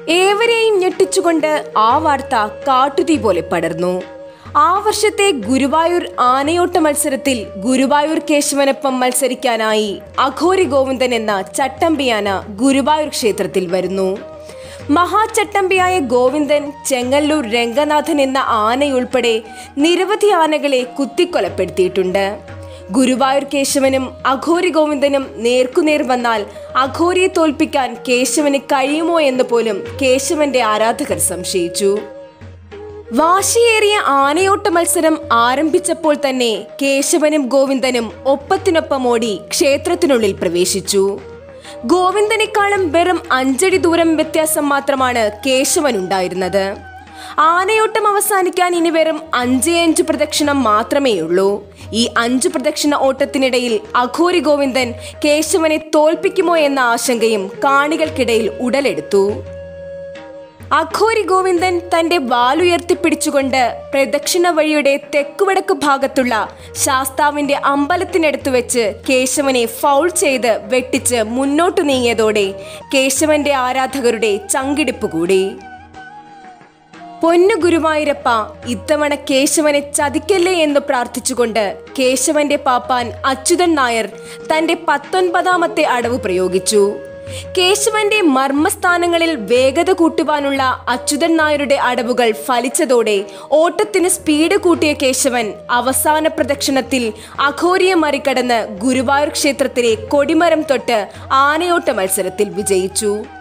ഏവരെയും ഞെട്ടിച്ചുകൊണ്ട് ആ വാർത്ത കാട്ടുതീ പോലെ പടർന്നു ആ വർഷത്തെ ഗുരുവായൂർ ആനയോട്ട മത്സരത്തിൽ ഗുരുവായൂർ കേശവനൊപ്പം മത്സരിക്കാനായി അഘോരി ഗോവിന്ദൻ എന്ന ചട്ടമ്പിയാന ഗുരുവായൂർ ക്ഷേത്രത്തിൽ വരുന്നു മഹാചട്ടമ്പിയായ ഗോവിന്ദൻ ചെങ്ങല്ലൂർ രംഗനാഥൻ എന്ന ആനയുൾപ്പെടെ നിരവധി ആനകളെ കുത്തിക്കൊലപ്പെടുത്തിയിട്ടുണ്ട് ഗുരുവായൂർ കേശവനും അഘോരി ഗോവിന്ദനും നേർക്കുനേർ വന്നാൽ അഘോരിയെ തോൽപ്പിക്കാൻ കേശവന് കഴിയുമോ എന്ന് പോലും കേശവന്റെ ആരാധകർ സംശയിച്ചു വാശിയേറിയ ആനയോട്ട മത്സരം ആരംഭിച്ചപ്പോൾ തന്നെ കേശവനും ഗോവിന്ദനും ഒപ്പത്തിനൊപ്പം ഓടി ക്ഷേത്രത്തിനുള്ളിൽ പ്രവേശിച്ചു ഗോവിന്ദനേക്കാളും വെറും അഞ്ചടി ദൂരം വ്യത്യാസം മാത്രമാണ് കേശവനുണ്ടായിരുന്നത് ആനയോട്ടം അവസാനിക്കാൻ ഇനി വെറും അഞ്ചേ അഞ്ച് പ്രദക്ഷിണം മാത്രമേയുള്ളൂ ഈ അഞ്ച് പ്രദക്ഷിണ ഓട്ടത്തിനിടയിൽ അഘോരി ഗോവിന്ദൻ കേശവനെ തോൽപ്പിക്കുമോ എന്ന ആശങ്കയും കാണികൾക്കിടയിൽ ഉടലെടുത്തു അഘോരി ഗോവിന്ദൻ തന്റെ വാലുയർത്തിപ്പിടിച്ചുകൊണ്ട് പ്രദക്ഷിണ വഴിയുടെ തെക്കുവടക്ക് ഭാഗത്തുള്ള ശാസ്താവിന്റെ അമ്പലത്തിനടുത്ത് വെച്ച് കേശവനെ ഫൗൾ ചെയ്ത് വെട്ടിച്ച് മുന്നോട്ടു നീങ്ങിയതോടെ കേശവന്റെ ആരാധകരുടെ ചങ്കിടിപ്പ് കൂടി പൊന്നു ഗുരുവായൂരപ്പ ഇത്തവണ കേശവനെ ചതിക്കല്ലേ എന്ന് പ്രാർത്ഥിച്ചുകൊണ്ട് കേശവന്റെ പാപ്പാൻ അച്യുതൻ നായർ തന്റെ പത്തൊൻപതാമത്തെ അടവ് പ്രയോഗിച്ചു കേശവന്റെ മർമ്മസ്ഥാനങ്ങളിൽ വേഗത കൂട്ടുവാനുള്ള അച്യുതൻ നായരുടെ അടവുകൾ ഫലിച്ചതോടെ ഓട്ടത്തിന് സ്പീഡ് കൂട്ടിയ കേശവൻ അവസാന പ്രദക്ഷിണത്തിൽ അഘോരിയെ മറികടന്ന് ഗുരുവായൂർ ക്ഷേത്രത്തിലെ കൊടിമരം തൊട്ട് ആനയോട്ട മത്സരത്തിൽ വിജയിച്ചു